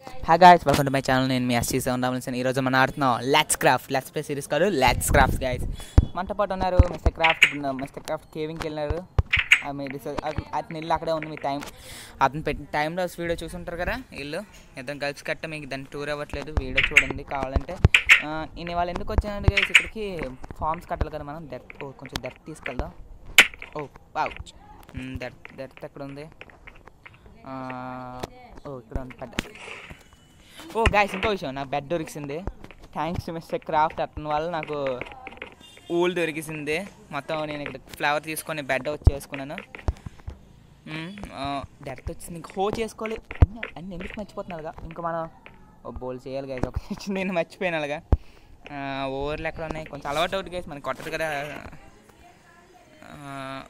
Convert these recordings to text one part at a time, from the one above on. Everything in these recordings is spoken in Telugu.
Hi guys welcome to my channel నేను మీ ఎస్సీ సెవెన్ రామల్సన్ ఈరోజు మనం ఆడుతున్నాం let's craft let's play series కాదు లెట్స్ క్రాఫ్ట్ గాయస్ మనతో పాటు ఉన్నారు మిస్టర్ క్రాఫ్ట్ మిస్టర్ క్రాఫ్ట్ కేవింగ్కి వెళ్ళినారు ఆ మీ రిసర్చ్ అతని ఇల్లు అక్కడే ఉంది మీ టైం అతను పెట్టిన టైంలో వీడియో చూసుంటారు కదా ఇల్లు ఇద్దరం కలిసి కట్ట మీకు దాన్ని టూర్ అవ్వట్లేదు వీడియో చూడండి కావాలంటే ఆ, నేను ఇవాళ ఎందుకు వచ్చానండి గైస్ ఇక్కడికి ఫార్మ్స్ కట్టాలి కదా మనం దట్ ఓ కొంచెం దట్ తీసుకెళ్దాం ఓ వావ్ దట్ దట్ ఎక్కడ ఉంది ఆ, ఓ ఇక్కడ ఉంది పెద్ద ఓ గాయస్ ఇంకో విషయం నా బెడ్ దొరికింది థ్యాంక్స్ టు మిస్టర్ క్రాఫ్ట్ అతని వల్ల నాకు ఊల్ దొరికింది మొత్తం నేను ఇక్కడ ఫ్లవర్ తీసుకొని బెడ్ వచ్చి చేసుకున్నాను డెత్ వచ్చింది ఇంక హో చేసుకోవాలి అన్ని అన్ని ఎందుకు మర్చిపోతున్నారుగా ఇంకా మనం ఓ బోల్ చేయాలి గైస్ ఒక నేను మర్చిపోయినాలుగా ఓవర్లు ఎక్కడ ఉన్నాయి కొంచెం అలవాటు అవుతుంది గైస్ మనకి కొట్టదు కదా ఆ,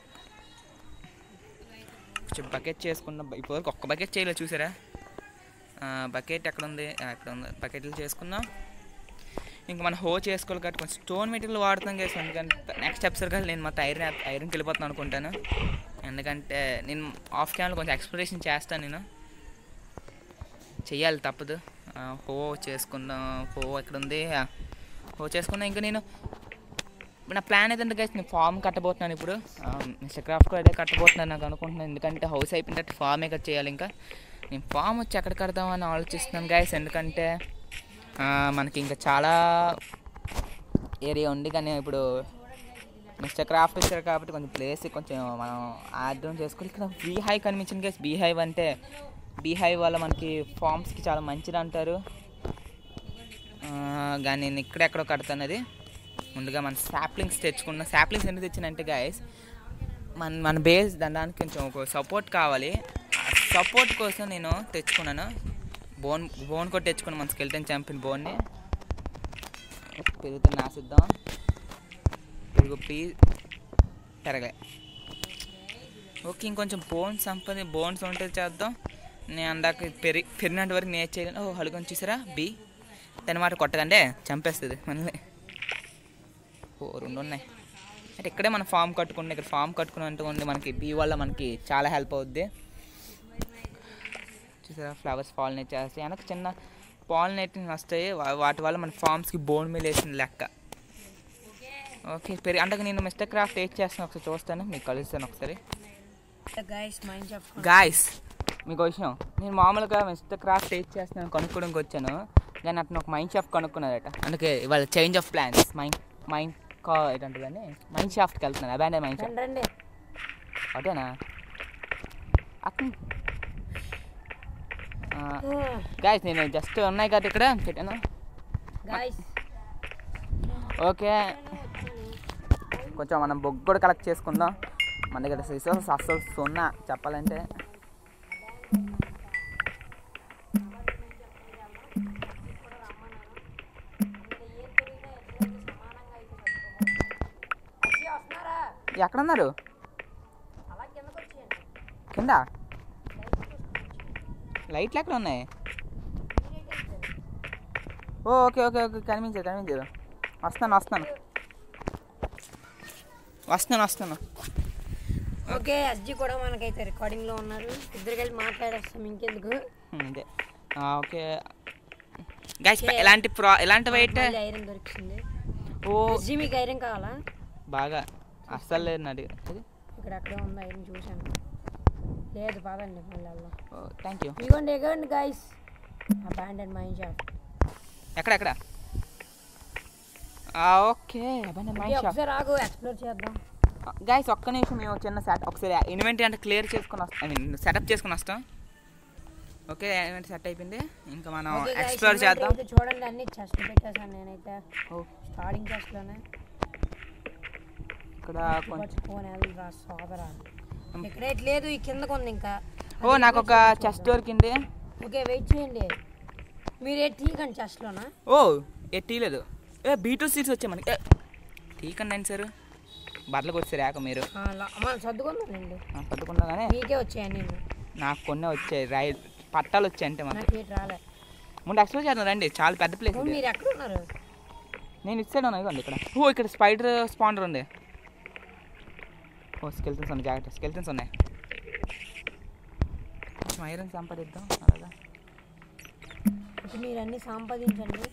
కొంచెం బకెట్ చేసుకున్న ఇప్పటివరకు ఒక్క బకెట్ చేయలేదు చూసారా బకెట్ ఎక్కడ ఉంది ఆ, ఎక్కడ ఉంది బకెట్లు చేసుకున్నాం ఇంకా మనం హో చేసుకోవాలి కాబట్టి కొంచెం స్టోన్ మెటీరియల్ వాడుతాం కదా ఎందుకంటే నెక్స్ట్ ఎపిసోడ్ కానీ నేను మొత్తం ఐరన్ ఐరన్కి వెళ్ళిపోతాను అనుకుంటాను ఎందుకంటే నేను ఆఫ్ క్యామ్లో కొంచెం ఎక్స్ప్లోరేషన్ చేస్తాను నేను చెయ్యాలి తప్పదు ఆ, హో చేసుకుందాం హో ఎక్కడ ఉంది ఆ, హో చేసుకున్నా ఇంకా నేను నా ప్లాన్ ఏంటంటే గైస్ నేను ఫామ్ కట్టబోతున్నాను ఇప్పుడు మిస్టర్ క్రాఫ్ట్ కూడా అదే కట్టబోతున్నాను నాకు అనుకుంటున్నాను ఎందుకంటే హౌస్ అయిపోయిన తర్వాత ఫామే కట్ చేయాలి ఇంకా నేను ఫామ్ వచ్చి ఎక్కడ కడదామని ఆలోచిస్తున్నాను గైస్ ఎందుకంటే ఆ, మనకి ఇంకా చాలా ఏరియా ఉంది కానీ ఇప్పుడు మిస్టర్ క్రాఫ్ట్ వచ్చారు కాబట్టి కొంచెం ప్లేస్ కొంచెం మనం ఆర్డర్ చేసుకోవాలి ఇక్కడ బీ హై కనిపించింది గైస్ బీ హైవ్ అంటే బీ హైవ్ వల్ల మనకి ఫామ్స్కి చాలా మంచిది అంటారు ఆ, కానీ నేను ఇక్కడెక్కడో కడతాను అది ముందుగా మన సాప్లింగ్స్ తెచ్చుకున్న సాప్లింగ్స్ ఎందుకు తెచ్చానంటే గాయస్ మన మన బేస్ దాని దానికి కొంచెం ఒక సపోర్ట్ కావాలి ఆ సపోర్ట్ కోసం నేను తెచ్చుకున్నాను బోన్ బోన్ కూడా తెచ్చుకున్నాను మన స్కెల్టన్ చంపిన బోన్ని పెరుగుతున్న ఆసిద్దాం పెరుగు పీ పెరగలే ఓకే ఇంకొంచెం బోన్స్ సంపద బోన్స్ ఉంటే చేద్దాం నేను అందాక పెరి పెరిగినంత వరకు నేను చేయలేను ఓ హలుకొని చూసారా బి దాని మాట కొట్టదండే చంపేస్తుంది మనల్ని ఓ రెండు ఉన్నాయి అంటే ఇక్కడే మన ఫామ్ కట్టుకుంటే ఇక్కడ ఫామ్ కట్టుకున్నట్టు ఉంది మనకి బీ వల్ల మనకి చాలా హెల్ప్ అవుద్ది చూసారా ఫ్లవర్స్ పాలినేట్ చేస్తాయి వెనక చిన్న పాలినేటింగ్ వస్తాయి వా- వాటి వల్ల మన ఫామ్స్కి బోన్ మీద వేసిన లెక్క ఓకే పెరిగి అంటే నేను మిస్టర్ క్రాఫ్ట్ ఏం చేస్తాను ఒకసారి చూస్తాను మీకు కలుస్తాను ఒకసారి గైస్ మైండ్ షాప్ గాయస్ మీకు ఒక విషయం నేను మామూలుగా మిస్టర్ క్రాఫ్ట్ ఏం చేస్తున్నాను కనుక్కోవడానికి వచ్చాను కానీ అతను ఒక మైండ్ షాఫ్ట్ కనుక్కున్నాడట అందుకే ఇవాళ change of plans mind mind కా ఏంటంటే కానీ మైండ్ షాఫ్ట్కి వెళ్తున్నాను అబాండే మైండ్ షాఫ్ట్ రండి అదేనా అతను గాయస్ నేను జస్ట్ ఉన్నాయి కదా ఇక్కడ పెట్టాను గైస్ ఓకే కొంచెం మనం బొగ్గు కూడా కలెక్ట్ చేసుకుందాం మన దగ్గర రిసోర్స్ అస్సలు సున్నా చెప్పాలంటే ఎక్కడున్నారు కింద లైట్లు ఎక్కడ ఉన్నాయి ఓ ఓకే ఓకే ఓకే కనిపించారు కనిపించారు వస్తాను వస్తాను వస్తాను వస్తాను ఓకే ఎస్జీ కూడా మనకైతే రికార్డింగ్ లో ఉన్నారు ఇద్దరు కలిసి మాట్లాడేస్తాం ఇంకెందుకు ఉమ్, ఇదే ఆ, ఓకే గైస్ ఎలాంటి ప్రా ఎలాంటి వెయిట్ మళ్ళీ ఐరన్ దొరికింది ఓ ఎస్జీ మీకు ఐరన్ కావాలా బాగా అస్సలు లేదు నాది ఇది ఇక్కడ అక్కడే ఉంది ఐరన్ చూశాను లేదు పదండి మళ్ళీ వెళ్దాం థ్యాంక్ యూ ఇదిగోండి ఎగండి గైస్ అబాండెడ్ మైండ్ షాప్ ఎక్కడ ఎక్కడ ఆ, ఓకే అబ్బాయి మైండ్ షాప్ ఒకసారి ఆగు ఎక్స్ప్లోర్ చేద్దాం గైస్ ఒక్క నిమిషం మేము చిన్న సెట్ ఒకసారి ఇన్వెంటరీ అంటే క్లియర్ చేసుకుని వస్తాం ఐ మీన్ సెటప్ చేసుకుని వస్తాం ఓకే ఇన్వెంటరీ సెట్ అయిపోయింది ఇంకా మనం ఓకే guys, ఎక్స్ప్లోర్ inventory చేద్దాం అయితే చూడండి అన్ని చెస్ట్ పెట్టేశాను నేనైతే ఓ స్టార్టింగ్ చెస్ట్ లోనే ఇక్కడ కొంచెం ఫోన్ రా సోదరా ఇక్కడ లేదు ఈ కిందకు ఉంది ఇంకా ఓ నాకు ఒక చెస్ట్ దొరికింది ఓకే వెయిట్ చేయండి మీరు ఏ టీకండి చెస్ట్లోనా ఓ ఏ టీ లేదు ఏ బీటూ సీట్స్ వచ్చాయి మనకి ఏ, టీ కండి సార్ బట్టలకు వచ్చారు యాక మీరు మనం సర్దుకుందామండి ఆ, పట్టుకున్నా కానీ మీకే వచ్చాయండి నేను నాకు కొన్ని వచ్చాయి రై పట్టాలు వచ్చాయి అంటే మనకి నాకు ఏటి రాలే ముందు ఎక్స్ప్లోర్ చేద్దాం రండి చాలా పెద్ద ప్లేస్ ఓ, ఇది మీరు ఎక్కడ ఉన్నారు నేను ఇటు సైడ్ ఉన్నాను ఇదిగోండి ఇక్కడ ఓ ఇక్కడ స్పైడర్ స్పాండర్ ఉంది ఓ స్కెల్టన్స్ ఉన్నాయి జాగ్రత్త స్కెల్టన్స్ ఉన్నాయి కొంచెం ఐరన్ సంపాదిద్దాం అలాగా ఓకే మీరు అన్ని సంపాదించండి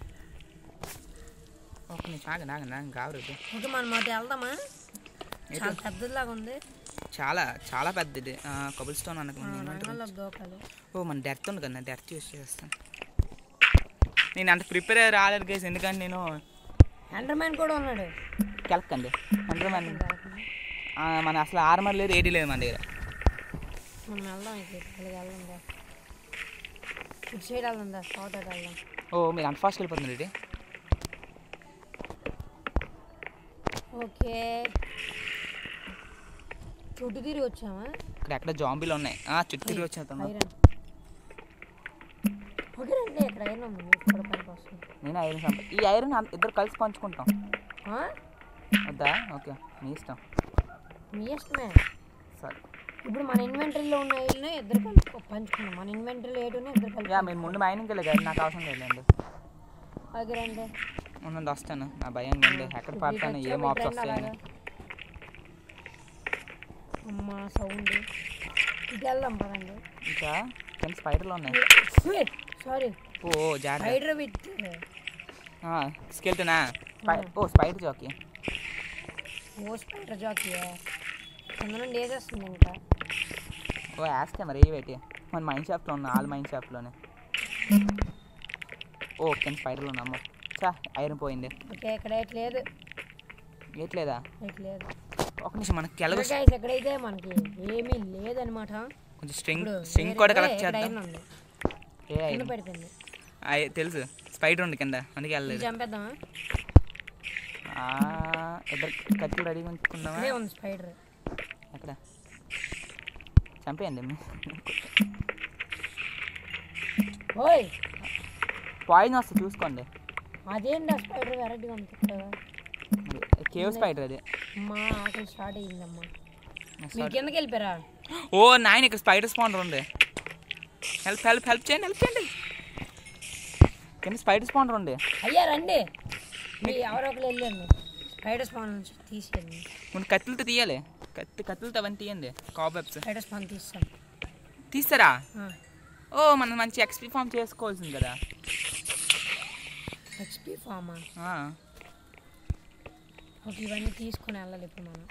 ఒక నిమిషం ఆగండి ఆగండి ఆగండి కావరు ఓకే మనం అటు వెళ్దామా చాలా పెద్దలాగా ఉంది చాలా చాలా పెద్దది కబుల్ స్టోన్ అనకు రంగంలో దోకాలి ఓ మన డెర్త్ ఉంది కదా డెర్త్ యూస్ చేస్తాను నేను అంత ప్రిపేర్ రాలేదు గైస్ ఎందుకంటే నేను ఎండర్మ్యాన్ కూడా ఉన్నాడు కెలకండి అందరూ మన మన అసలు ఆర్మర్ లేదు ఏడీ లేదు మన దగ్గర మనం వెళ్దాం ఇటు ఇక్కడికి వెళ్దాం రా. ఇటు సైడ్ వెళ్దాం దా సౌత్ అటు వెళ్దాం ఓ మీరు అంత ఫాస్ట్కి వెళ్ళిపోతున్నారు ఇది ఓకే చుట్టూ తిరిగి వచ్చామా ఇక్కడ ఎక్కడ జాంబీలు ఉన్నాయి ఆ, చుట్టూ తిరిగి వచ్చేస్తాను ఐరన్ ఓకే రండి ఇక్కడ ఐరన్ ఉంది మీకు కూడా పనికి వస్తుంది నేను ఐరన్ సంప ఈ ఐరన్ అం- ఇద్దరు కలిసి పంచుకుంటాం ఆ? వద్దా ఓకే మీ ఇష్టం మీ ఇష్టమే సరే ఇప్పుడు మన ఇన్వెంటరీలో ఉన్న ఐరన్ ఇద్దరు కలిసి పంచుకున్నాం మన ఇన్వెంటరీలో ఏడు ఉన్నాయి ఇద్దరు కలిసి యా మీరు ముందు మైనింగ్కి వెళ్ళే కదా నాకు అవసరం లేదండి ఓకే రండి ఉండండి వస్తాను నా భయం అండి ఎక్కడ పడతాను ఇటు ఏ వచ్చాము, మాప్స్ ఇటు రండి వస్తాయని అలాగా. అమ్మా సౌండ్ ఇటు వెళ్దాం పదండి ఇంకా కింద స్పైడర్లు ఉన్నాయి సారీ ఓ జాగ్రత్త హైడ్రో విత్ తీసుకెళ్తున్నా oh spider jockey oh spider jockey కింద నుండి వేసేస్తుంది ఇంకా ఓ వేస్తే మరి ఏ పెట్టి మన మైండ్ షాప్లో ఉన్నా ఆల్ మైండ్ షాప్లోనే ఓ కింద స్పైడర్లు ఉన్నా అమ్మ చా ఐరన్ పోయింది ఓకే ఇక్కడ ఎట్ లేదు ఏట్లేదా ఎట్ లేదు ఒక నిమిషం మనకి కెలగ గైస్ ఎక్కడైతే మనకి ఏమీ లేదనమాట కొంచెం స్ట్రింగ్ ఇప్పుడు స్ట్రింగ్ వేరే- కూడా ఏ, కలెక్ట్ ఇక్కడ చేద్దాం ఐరన్ ఉంది ఏ కింద ఐరన్ పడిపోయింది అయ్య, తెలుసు స్పైడర్ ఉంది కింద అందుకే ఇది వెళ్ళలేదు చంపేద్దామా ఆ, ఇద్దరు కత్తులు రెడీగా ఉంచుకుందామా ఇదే ఉంది స్పైడర్ ఎక్కడ చంపేయండి ఓయ్ పాయిజన్ వస్తుంది చూసుకోండి అదేంటి ఆ స్పైడర్ వెరైటీగా ఉంది కొత్తగా. కేవ్ స్పైడర్ అది అమ్మా ఆకలి స్టార్ట్ అయ్యిందమ్మా మీరు కిందకి వెళ్ళిపోయారా ఓ నాయన ఇక్కడ స్పైడర్ స్పాండర్ ఉంది హెల్ప్ హెల్ప్ హెల్ప్ చేయండి హెల్ప్ చేయండి కింద స్పైడర్ స్పాండర్ ఉంది అయ్యా రండి మీ ఎవరో ఒకరు వెళ్ళండి స్పైడర్ స్పాన్ నుంచి తీసుకెళ్ళండి ముందు కత్తులతో తీయాలి కత్తి కత్తులతో అవన్నీ తీయండి కాబెబ్స్ స్పైడర్ స్పాన్ తీస్తాం తీస్తారా ఆ, ఓ మనం మంచి ఎక్స్పీ ఫామ్ చేసుకోవాల్సింది కదా హెచ్పి ఫామా ఆ, ఓకే ఇవన్నీ తీసుకుని వెళ్ళాలి ఇప్పుడు మనం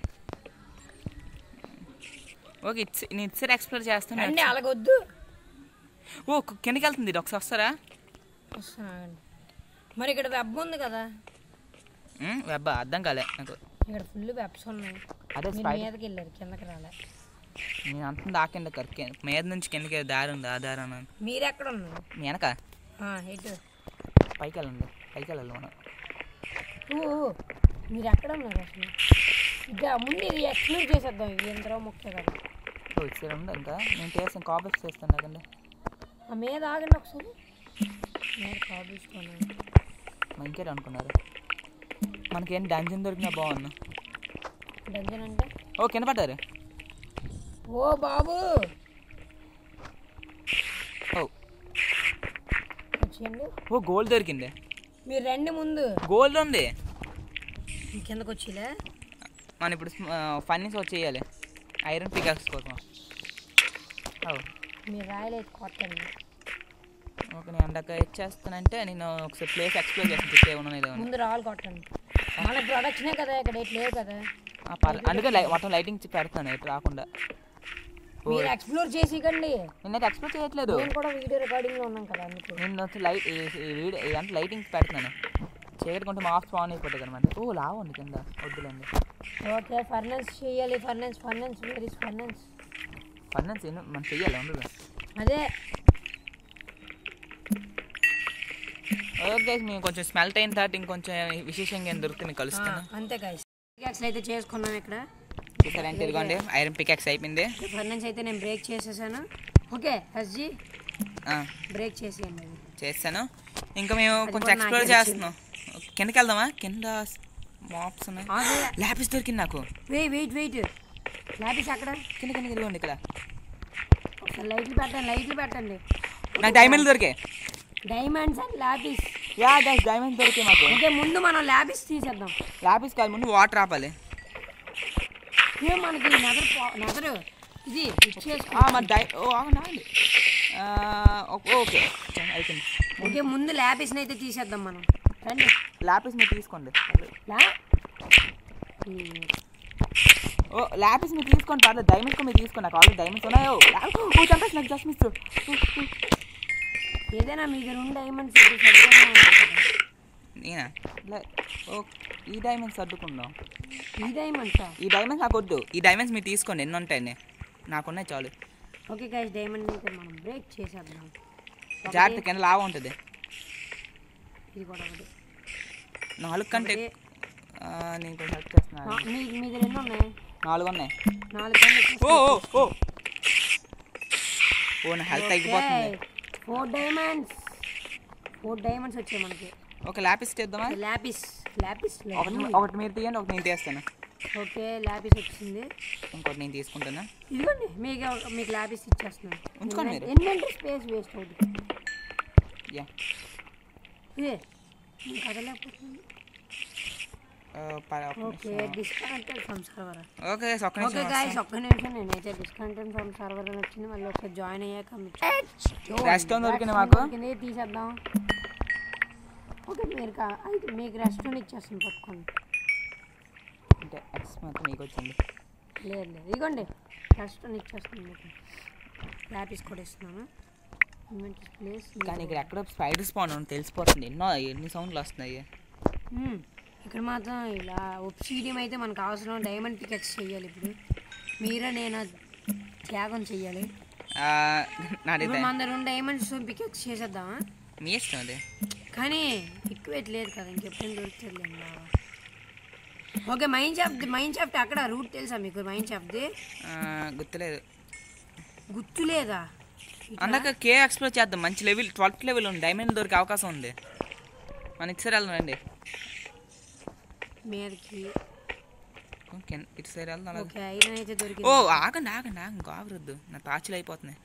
ఓకే ఇట్స్ నేను ఇట్సరి ఎక్స్ప్లోర్ చేస్తాను రండి అలాగొద్దు ఓ కిందకి వెళ్తుంది ఇది ఒకసారి వస్తారా వస్తున్నా ఆగండి. మరి ఇక్కడ వెబ్ ఉంది కదా ఉమ్, వెబ్బా అర్థం కాలే నాకు ఇక్కడ ఫుల్ వెబ్స్ ఉన్నాయి అదే మీరు స్పైడర్ మీదకి వెళ్ళారు కిందకి రాలే నేను అంత దాకింద కరికి మీద నుంచి కిందకి దారి ఉంది ఆ దారి అన్నాను మీరు ఎక్కడ ఉన్నారు మీ వెనక ఆ, ఎటు పైకి వెళ్ళండి పైకి వెళ్ళాలి మనం ఓ మీరు ఎక్కడ ఉన్నారు అసలు ఇక ముందు ఇది ఎక్స్ప్లోర్ చేసేద్దాం ఇది ఎంతరో ముఖ్య కదా ఓ ఇటు సైడ్ ఉంది ఇంకా నేను చేస్తాను కాపీస్ చేస్తాను కదండి ఆ మీద ఆగండి ఒకసారి మీద కాబుల్చుకోను మా ఇంకేటి అనుకున్నారు మనకేం డంజన్ దొరికినా బాగున్నా డంజన్ అంటే ఓ కింద పడ్డారు ఓ బాబు ఓ వచ్చేయండి ఓ గోల్డ్ దొరికింది మీరు రండి ముందు గోల్డ్ ఉంది మీ కిందకు వచ్చిలే మనం ఇప్పుడు ఫన్నీస్ వచ్చేయాలి ఐరన్ పికాక్స్ కోసం ఓ మీరు రాయలేదు కొట్టండి ఓకే నేను అందాక ఇచ్చేస్తానంటే నేను ఒకసారి ప్లేస్ ఎక్స్ప్లోర్ చేస్తాను చుట్టూ ఏమన్నా లేదో అని. ముందు రాళ్ళు కొట్టండి మన ప్రొడక్షనే కదా ఇక్కడ ఇటు లేవు కదా ఆ, పర్లే అందుకే లై మొత్తం లైటింగ్ పెడతాను ఇటు రాకుండా ఓ మీరు ఎక్స్ప్లోర్ చేసికండి నేనైతే ఎక్స్ప్లోర్ చేయట్లేదు నేను కూడా వీడియో రికార్డింగ్లో ఉన్నాం కదా అందుకే నేను వచ్చి లైట్ ఈ వీడియో ఇదంతా లైటింగ్ పెడుతున్నాను చీకటి కొంటే మాఫ్ స్పాన్ అయిపోతుంది అనమాట ఓ లావు ఉంది కింద వద్దులేండి ఓకే ఫర్నెన్స్ చేయాలి furnace furnace where is furnace furnace ఏం మనం చెయ్యాలి ఉండదు అదే ఓకే మేము కొంచెం స్మెల్ట్ అయిన తర్వాత ఇంకొంచెం విశేషంగా ఏం దొరికితే మీకు ఆ, కలుస్తాను అంతే గైస్ పికాక్స్ అయితే చేసుకున్నాం ఇక్కడ చూసారంటే ఇదిగోండి ఐరన్ పికాక్స్ అయిపోయింది ఫర్నెన్స్ అయితే నేను బ్రేక్ చేసేసాను ఓకే ఎస్జీ ఆ, బ్రేక్ చేసేయండి అది. చేస్తాను ఇంకా మేము అది కొంచెం కూడా ఎక్స్ప్లోర్ నాకే చేస్తున్నాం కిందకి వెళ్దామా కింద మాప్స్ ఉన్నాయి ఆగే ల్యాపిస్ దొరికింది నాకు వెయిట్ వెయిట్ వెయిట్ లాబీస్ అక్కడ కింద కింద ఇదిగోండి ఇక్కడ ఒకసారి లైట్లు పెట్టండి లైట్లు పెట్టండి నాకు డైమండ్లు దొరికాయి diamonds and lapis yeah guys diamonds దొరికాయి మాకు ఓకే ముందు మనం లాబీస్ తీసేద్దాం ల్యాపిస్ కాదు ముందు వాటర్ ఆపాలి ఏం మనకి నెదర్ నెదర్ ఇది ఇచ్చేసుకో ఆ, మరి డై ఓ ఆగండి ఆగండి ఆ, ఓ- ఓకే అయిపోయింది ఓకే ముందు ల్యాపిస్ని అయితే తీసేద్దాం మనం రండి ల్యాపిస్ మీరు తీసుకోండి లా ఓ ల్యాపిస్ మీరు తీసుకోండి పర్లేదు డైమండ్స్ మీరు తీసుకోండి నాకు ఆల్రెడీ డైమండ్స్ ఉన్నాయో ఓ చంపేసి నాకు జస్ట్ మిస్ ఏదైనా మీ దగ్గర ఉండే డైమండ్స్ నేనా లే ఓ ఈ డైమండ్స్ సర్దుకుందాం ఈ డైమండ్సా ఈ డైమండ్స్ నాకు వద్దు ఈ డైమండ్స్ మీరు తీసుకోండి ఎన్ని ఉంటాయి నాకున్నాయి చాలు ఓకే గైస్ డైమండ్ అయితే మనం బ్రేక్ చేసేద్దాం ఒకటి, జాగ్రత్త కింద లాభం ఉంటుంది ఇది కూడా ఒకటి నాలుగు కంటే ఒకటి. ఆ, నేను కొంచెం హెల్ప్ చేస్తున్నాను నా- మీ మీ దగ్గర ఎన్ని ఉన్నాయి నాలుగు ఉన్నాయి నాలుగు కంటే ఓ ఓ ఓ ఓ నా హెల్త్ తగ్గిపోతుంది ఫోర్ డైమండ్స్ ఫోర్ డైమండ్స్ వచ్చాయి మనకి ఒక ల్యాపిస్ చేద్దామా ల్యాపిస్ ల్యాపిస్ ఒకటి ఒకటి మీరు తీయండి ఒకటి నేను తీస్తాను ఓకే ల్యాపిస్ వచ్చింది ఇంకోటి నేను తీసుకుంటాను ఇదిగోండి మీకు మీకు ల్యాపిస్ ఇచ్చేస్తున్నాను ఉంచుకోండి మీరు. ఎన్నంటే స్పేస్ వేస్ట్ అవుతుంది యా ఇదే నేను కదలేకపోతుంది okay disconnected from server okay ఒక్క ఓకే నిమిషం గాయస్ ఒక్క నిమిషం నేనైతే డిస్కనెక్టెడ్ ఫ్రమ్ సర్వర్ అని వచ్చింది మళ్ళీ ఒకసారి జాయిన్ అయ్యాక మీకు- Rest home దొరికింది Rest home మాకు? దొరికింది, తీసేద్దాం ఓకే మీరు కా- అయితే మీకు రెస్ట్ ఇచ్చేస్తుంది పట్టుకోండి అంటే ఎక్స్ మాత్రం మీకు వచ్చింది లేదు లేదు ఇదిగోండి రెస్ట్ ఇచ్చేస్తుంది మీకు ల్యాపిస్ కూడా ఇస్తున్నాను ఇన్వెంటరీ ప్లేస్ కానీ ఇక్కడ ఎక్కడ స్పైడర్ స్పాన్ అని తెలిసిపోతుంది ఎన్నో ఎన్ని సౌండ్లు వస్తున్నాయి మ్మ్. ఇక్కడ మాత్రం ఇలా ఒప్సీడియం అయితే మనకు అవసరం డైమండ్ పికెక్స్ చేయాలి ఇప్పుడు మీరే నేను త్యాగం చెయ్యాలి ఆ, నాది ఇప్పుడు మన దగ్గర ఉన్న డైమండ్స్ పికెక్స్ చేసేద్దామా మీ ఇష్టం అది కానీ ఎక్కువ లేదు కదా ఇంకెప్పుడైనా దొరుకుతుంది okay mind shaft mind shaft అక్కడ రూట్ తెలుసా మీకు మైండ్ షాఫ్ట్ది ఆ, గుర్తులేదు గుర్తు లేదా అందాక కే ఎక్స్ప్లోర్ చేద్దాం మంచి లెవెల్ ట్వెల్త్ లెవెల్ ఉంది డైమండ్ దొరికే అవకాశం ఉంది మన ఇటు సైడ్ వెళ్దాం రండి మీదకి ఓకే ఇటు సైడ్ వెళ్దాం అలాగే. ఓకే ఐరన్ అయితే ఓ దొరికింది ఆగండి ఆగండి ఆగండి కావరొద్దు నా టార్చ్లు అయిపోతున్నాయి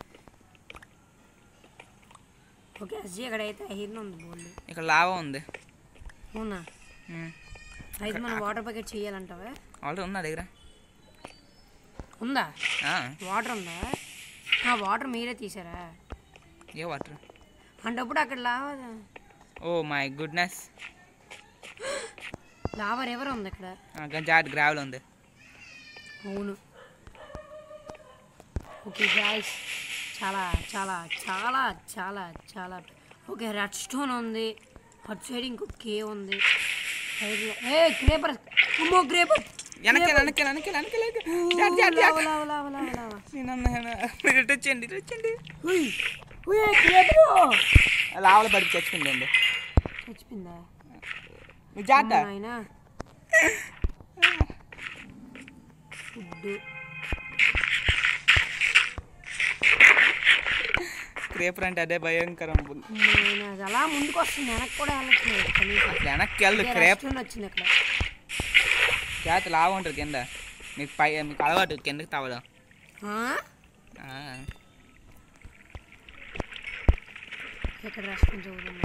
ఓకే అజ్జి అక్కడ అయితే ఐరన్ ఉంది బోల్డ్ ఇక్కడ లావా ఉంది అవునా ఉమ్. అయితే మనం వాటర్ ప్యాకెట్ చేయాలంటావా ఆల్రెడీ ఉన్నా దగ్గర ఉందా ఆ, వాటర్ ఉందా ఆ వాటర్ మీరే తీసారా ఏ వాటర్ అంటే అప్పుడు అక్కడ lava oh my goodness lava river ఉంది అక్కడ జాట్ గ్రావెల్ ఉంది అవును ఓకే గాయస్ చాలా చాలా చాలా చాలా చాలా ఓకే రెడ్ స్టోన్ ఉంది అటు సైడ్ ఇంకో కేవ్ ఉంది సైడ్లో ఏ క్రేపర్ అమ్మో క్రేపర్ వెనక్కి వెనక్కి వెనక్కి వెనక్కి జాట్ జాట్ జాట్ lava lava lava lava lava నేను అన్నా మీరు ఇటు వచ్చేయండి ఇటు వచ్చేయండి ఉయ్ ఉయ్ క్రేపర్ లావలు పడి చచ్చిపోయిందండి చచ్చిపోయిందా మీరు జాట ఆయన ఫుడ్ క్రేపర్ అంటే అదే భయంకరం నేను అది అలా ముందుకు వస్తుంది వెనక్కి కూడా వెళ్ళట్లేదు కనీసం వెనక్కి వెళ్ళు ఇదే క్రేప్ restaurant వచ్చింది అక్కడ జాత లాగా ఉంటుంది కింద మీకు పై మీకు అలవాటు కిందకి తవ్వడం ఆ? ఆ, ఇక్కడ రెస్టారెంట్ చూద్దాం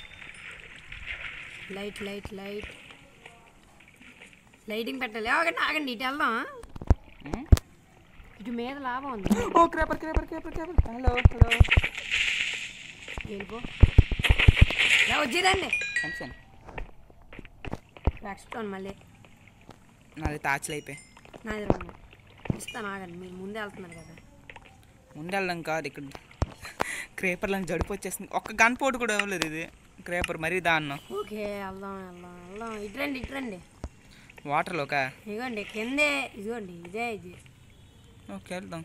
లైట్ లైట్ లైట్ లైటింగ్ పెట్టాలి ఆగండి ఆగండి ఇటు వెళ్దాం ఉమ్. ఇటు మీద లాభం ఉంది oh creeper creeper creeper creeper hello hello వెళ్ళిపో ఇలా వచ్చేదండి కనిసాను రెస్టారెంట్ మళ్ళీ నాది తాచులు అయిపోయి నా దగ్గర ఉన్నాయి ఇస్తాను ఆగండి మీరు ముందే వెళ్తున్నారు కదా ముందెళ్ళడం కాదు ఇక్కడ క్రేపర్లను జడుపు వచ్చేసింది ఒక్క గన్ పోటు కూడా ఇవ్వలేదు ఇది క్రేపర్ మరీ దాన్నం ఓకే వెళ్దాం వెళ్దాం వెళ్దాం ఇటు రండి ఇటు రండి వాటర్లోకా ఇదిగోండి కిందే ఇదిగోండి ఇదే ఇది ఓకే వెళ్దాం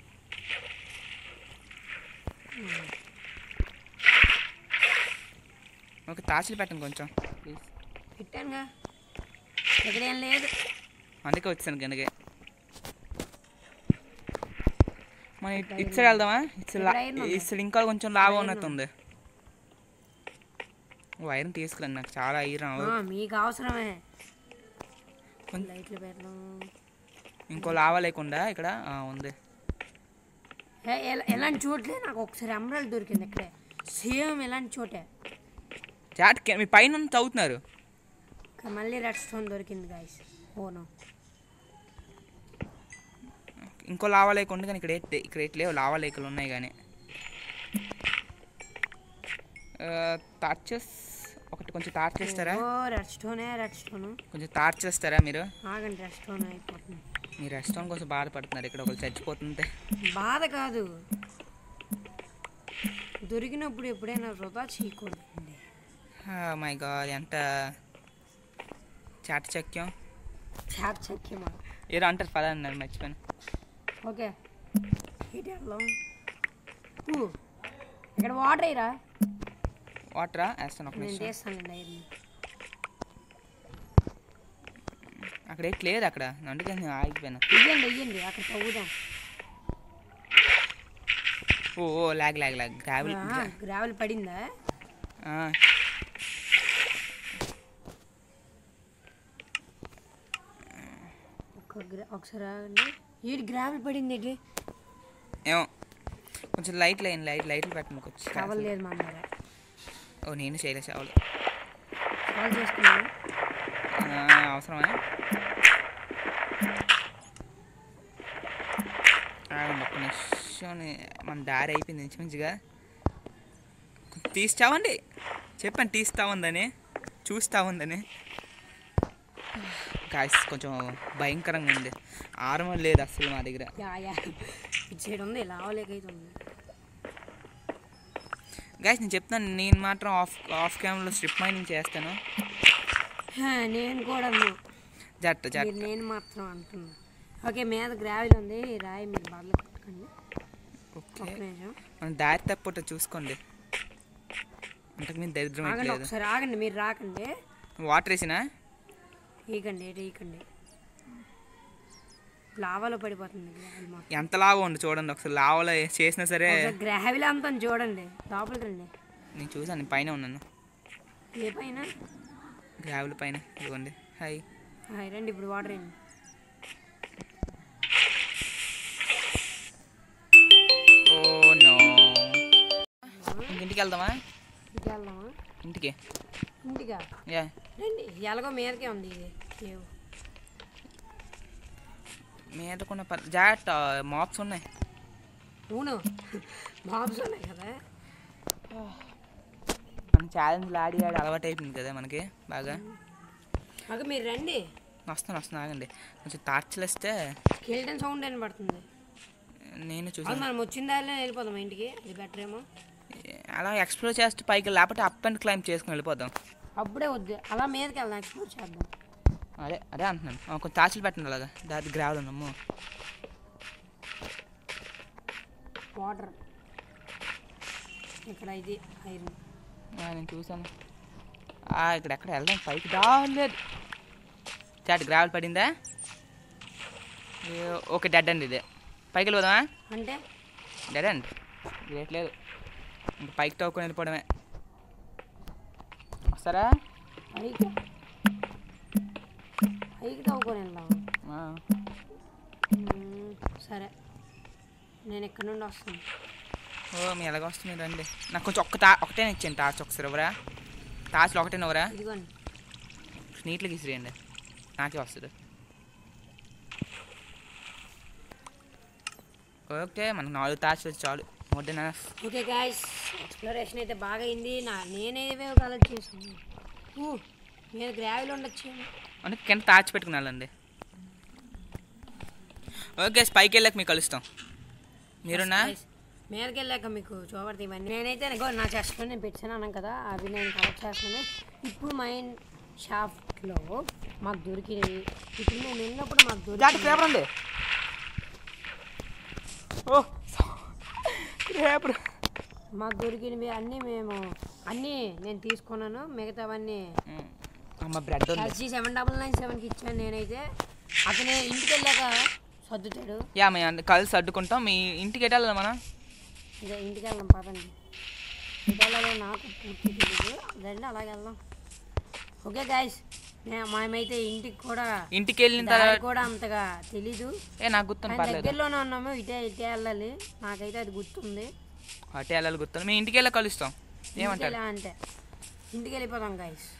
ఓకే తాచులు పెట్టండి కొంచెం ప్లీజ్ పెట్టానుగా ఇక్కడ ఏం లేదు అందుకే వచ్చాను కిందకి మన ఇట్- ఇటు సైడ్ వెళ్దామా ఇటు సైడ్ లా- ఇక్కడ ఐరన్ ఉంది. ఇటు సైడ్ ఇంకా కొంచెం లాభం ఐరన్ ఉన్నట్టుంది ఓ ఐరన్ తీసుకురండి నాకు చాలా ఐరన్ ఆ, మీకు అవసరమే కొం- లైట్లు పెడదాం ఇంకో లావా లేకుండా ఇక్కడ ఆ, ఉంది ఏ, ఎలా- ఎలాంటి చోట్లే నాకు ఒకసారి అంబ్రెల్ దొరికింది ఇక్కడే సేమ్ ఎలాంటి చోటే చాట్ కి- మీ పైన ఉన్న చదువుతున్నారు ఇక్కడ మళ్ళీ రెడ్ స్టోన్ దొరికింది గాయస్ ఓను ఇంకో లావా లేకుండా కానీ ఇక్కడ ఏ- ఇక్కడ ఎట్ లేవు లావా లేకలు ఉన్నాయి కానీ టార్చెస్ ఒకటి కొంచెం టార్చ్ ఇస్తారా ఓ రెడ్ స్టోనే రెడ్ స్టోన్ కొంచెం టార్చ్ ఇస్తారా మీరు ఆగండి రెడ్ స్టోన్ అయిపోతుంది మీ రెస్టారెంట్ కోసం బాధపడుతున్నారు ఇక్కడ ఒకరు చచ్చిపోతుంటే బాధ కాదు దొరికినప్పుడు ఎప్పుడైనా వృధా చేయకూడదండి మై గాడ్ ఎంత చాటచక్యం చాట్ చక్యమా ఏదో అంటారు పదా అన్నారు మర్చిపోయాను ఓకే ఇటు వెళ్దాం ఊ, ఇక్కడ వాటర్ అయ్యరా వాటరా వేస్తాను ఒక నేను నిమిషం తీస్తానండి ఐరన్ అక్కడ ఏం లేదు అక్కడ అందుకే నేను ఆగిపోయాను ఇయ్యండి ఇయ్యండి అక్కడ తవ్వుదాం oh oh log log log gravel gravel పడిందా ఒక గ్రా ఒకసారి ఆగండి ఏడు గ్రావెల్ పడింది ఏంటి ఏమో కొంచెం లైట్ లైన్ లైట్ లైట్లు పెట్టండి కొంచెం కావలేదు మా దగ్గర ఓ నేను చేయలే చావలు కాల్ చేసుకున్నాను అవసరమా ఆగండి ఒక్క నిమిషం నే- మన దారి అయిపోయింది ఇంచుమించుగా తీస్తామండి చెప్పండి తీస్తా ఉందని చూస్తా ఉందని కాస్ కొంచెం భయంకరంగా ఉంది ఆర్మర్ లేదు అసలు మా దగ్గర యా యా ఇటు సైడ్ ఉంది లావలేకైతే ఉంది గాయస్ నేను చెప్తాను నేను మాత్రం ఆఫ్ ఆఫ్ క్యామ్లో స్ట్రిప్ మైనింగ్ చేస్తాను హా, నేను కూడా జట్ జట్ మీరు నేను మాత్రం అంటున్నా ఓకే మీద గ్రావెల్ ఉంది ఈ రాయి మీరు బాగా పట్టుకోండి ఓకే ఒక్క నిమిషం మనం దారి తప్పట చూసుకోండి అంతకు మీద దరిద్రం ఆగండి లేదు ఒకసారి ఆగండి మీరు రాకండి వాటర్ వేసినా ఈకండి ఇటు ఈకండి లావాలో పడిపోతుంది గ్రావెల్ మొత్తం ఎంత లాగా ఉంది చూడండి ఒకసారి లావలో చేసినా సరే ఒకసారి గ్రావెల్ అంతా చూడండి లోపలికి రండి నేను చూసాను నేను పైన ఉన్నాను ఏ పైన గ్రావెల్ పైన ఇదిగోండి హాయ్ హాయ్ రండి ఇప్పుడు వాటర్ రండి ఓ నో ఇంటికి వెళ్దామా ఇంటికి వెళ్దామా ఇంటికి ఇంటికా యా రండి ఎలాగో మీదకే ఉంది ఇది లేవు మీద కొన్ని జాట్ మాప్స్ ఉన్నాయి అవును బాబ్స్ ఉన్నాయి కదా మన ఛాలెంజ్లు ఆడి ఆడి అలవాటు అయిపోయింది కదా మనకి బాగా అక్క మీరు రండి వస్తాను వస్తాను ఆగండి కొంచెం టార్చ్లు వస్తే స్కెల్టన్ సౌండ్ అని పడుతుంది నేను అది చూసాను మనం వచ్చిన దారిలో వెళ్ళిపోదాం ఇంటికి అది బెటర్ ఏమో అలా ఎక్స్ప్లోర్ చేస్తే పైకి లేకపోతే అప్ అండ్ క్లైంబ్ చేసుకుని వెళ్ళిపోదాం అప్పుడే వద్దు అలా మీదకి వెళ్దాం ఎక్స్ప్లోర్ చేద్దాం అదే అదే అంటున్నాను ఆ, కొంచెం టార్చ్లు పెట్టండి అలాగా దాది గ్రావెల్ ఉన్నాము వాటర్ ఇక్కడ ఇది ఐరన్ నేను చూసాను ఆ, ఇక్కడ ఎక్కడ వెళ్దాం పైకి రాలేదు చాట్ గ్రావెల్ పడిందా ఏ, ఓకే డెడ్ అండి ఇదే పైకి వెళ్ళిపోదామా అంటే డెడ్ అండ్ గ్రేట్ లేదు ఇంక పైకి తవ్వుకొని వెళ్ళిపోవడమే వస్తారా పైకి పైకి తవ్వుకొని వెళ్దాం ఆ, మ్మ్, సరే నేను ఇక్కడ నుండి వస్తాను ఓ మీ ఎలాగ వస్తుంది రండి నాకు కొంచెం ఒక్క తా ఒకటే ఇచ్చాను టార్చ్ ఒకసారి ఎవరా టార్చ్లు ఒకటే ఎవరా ఇదిగోండి నీట్గా ఇసిరేయండి నాకే వస్తుంది ఓకే మనకు నాలుగు టార్చ్లు చాలు more than enough okay guys exploration అయితే బాగా అయింది నా నేనేవే కలెక్ట్ చేసాను ఊ, మీద గ్రావెల్ ఉండొచ్చు అంటే కింద టార్చ్ పెట్టుకుని వెళ్ళండి ఓకే పైకి వెళ్ళాక మీకు కలుస్తాం మీరున్నా Guys, మీదకి వెళ్ళాక మీకు చూపడతాయి ఇవన్నీ నేనైతే ఇగో నా చెస్ట్లో నేను పెట్టాను అన్నాను కదా అవి నేను కలెక్ట్ చేస్తున్నాను ఇప్పుడు మైన్ షాఫ్ట్లో మాకు దొరికినవి ఇప్పుడు మేము వెళ్ళినప్పుడు మాకు దొరికి పేపర్ ఉంది ఓ పేపర్ మాకు దొరికినవి అన్నీ మేము అన్నీ నేను తీసుకున్నాను మిగతావన్నీ అమ్మ బ్రెడ్ ఉంది ఎస్జీ సెవెన్ డబల్ నైన్ సెవెన్కి ఇచ్చాను నేనైతే అతను ఇంటికి వెళ్ళాక సర్దుతాడు యా మేము అంద- కలిసి అడ్డుకుంటాం మీ ఇంటికి ఎటు వెళ్ళాలి మనం ఇదే ఇంటికి వెళ్దాం పదండి ఇంటికి వెళ్ళాలో నాకు పూర్తి తెలియదు రండి అలాగే వెళ్దాం ఓకే గాయస్ మేమైతే ఇంటికి కూడా ఇంటికి వెళ్ళిన దారి తర్వాత కూడా అంతగా తెలీదు ఏ నాకు గుర్తుంది కానీ పర్లేదు దగ్గరలోనే ఉన్నాము ఇటే ఇటే వెళ్ళాలి నాకైతే అది గుర్తుంది అటే వెళ్ళాలి గుర్తుంది మీ ఇంటికి వెళ్ళి కలుస్తాం ఇంటికి ఏమంటారు వెళ్ళా అంటే ఇంటికి వెళ్ళిపోదాం గాయస్